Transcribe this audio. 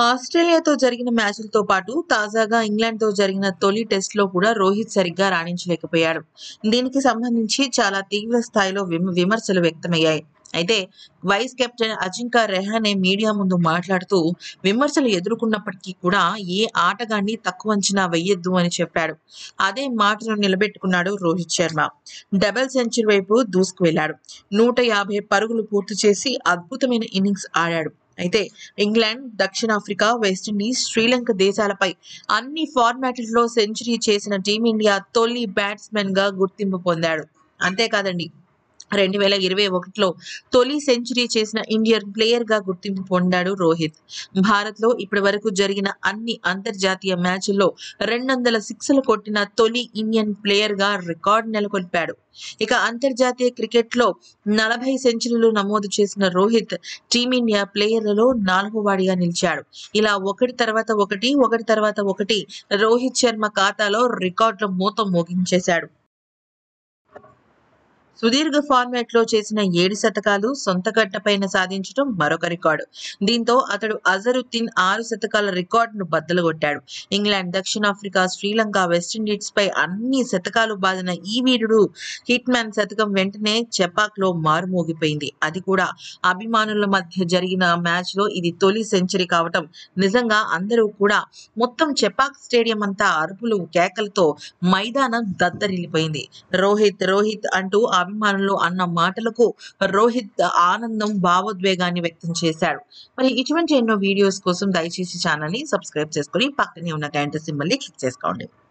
ఆస్ట్రేలియాతో జరిగిన మ్యాచ్లతో పాటు తాజాగా ఇంగ్లాండ్తో జరిగిన తొలి టెస్ట్లో కూడా రోహిత్ సరిగ్గా రాణించలేకపోయాడు దీనికి సంబంధించి చాలా తీవ్ర స్థాయిలో విమ- విమర్శలు వ్యక్తమయ్యాయి అయితే vice captain Ajinkya Rahane media ముందు మాట్లాడుతూ విమర్శలు ఎదుర్కొన్నప్పటికీ కూడా ఏ ఆటగాన్ని తక్కువ అంచనా వెయ్యొద్దు అని చెప్పాడు అదే మాటను నిలబెట్టుకున్నాడు రోహిత్ శర్మ డబుల్ సెంచరీ వైపు దూసుకు వెళ్ళాడు నూట యాభై పరుగులు పూర్తి చేసి అద్భుతమైన ఇన్నింగ్స్ ఆడాడు అయితే ఇంగ్లాండ్ దక్షిణాఫ్రికా వెస్టిండీస్ శ్రీలంక దేశాలపై అన్ని ఫార్మాట్లలో సెంచరీ చేసిన టీమిండియా తొలి బ్యాట్స్మెన్ గా గుర్తింపు పొందాడు అంతేకాదండి రెండు వేల ఇరవై ఒకటిలో తొలి సెంచరీ చేసిన ఇండియన్ ప్లేయర్ గా గుర్తింపు పొందాడు రోహిత్ భారత్ లో ఇప్పటి వరకు జరిగిన అన్ని అంతర్జాతీయ మ్యాచ్ల్లో రెండు వందల సిక్స్లు కొట్టిన తొలి ఇండియన్ ప్లేయర్ గా రికార్డ్ నెలకొల్పాడు ఇక అంతర్జాతీయ క్రికెట్ లో నలభై సెంచరీలు నమోదు చేసిన రోహిత్ టీమిండియా ప్లేయర్లలో నాలుగో వాడిగా నిలిచాడు ఇలా ఒకటి తర్వాత ఒకటి ఒకటి తర్వాత ఒకటి రోహిత్ శర్మ ఖాతాలో రికార్డుల మూత మోగించేశాడు సుదీర్ఘ ఫార్మాట్ లో చేసిన ఏడు శతకాలు సొంత గట్టపైన సాధించడం మరొక రికార్డు దీంతో అతడు అజరుద్దీన్ ఆరు శతకాల రికార్డును బద్దలుగొట్టాడు ఇంగ్లాండ్ దక్షిణాఫ్రికా శ్రీలంక వెస్టిండీస్ పై అన్ని శతకాలు బాదిన ఈ వీరుడు హిట్ మ్యాన్ శతకం వెంటనే చెపాక్ లో మారుమోగిపోయింది అది కూడా అభిమానుల మధ్య జరిగిన మ్యాచ్ లో ఇది తొలి సెంచరీ కావటం నిజంగా అందరూ కూడా మొత్తం చెపాక్ స్టేడియం అంతా అరుపులు కేకలతో మైదానం దద్దరిల్లిపోయింది రోహిత్ రోహిత్ అంటూ అభిమానులు అన్న మాటలకు రోహిత్ ఆనందం భావోద్వేగాన్ని వ్యక్తం చేశాడు మరి ఇటువంటి ఎన్నో వీడియోస్ కోసం దయచేసి ఛానల్ ని సబ్స్క్రైబ్ చేసుకొని పక్కనే ఉన్న గంట సింబల్ ని క్లిక్ చేసుకోండి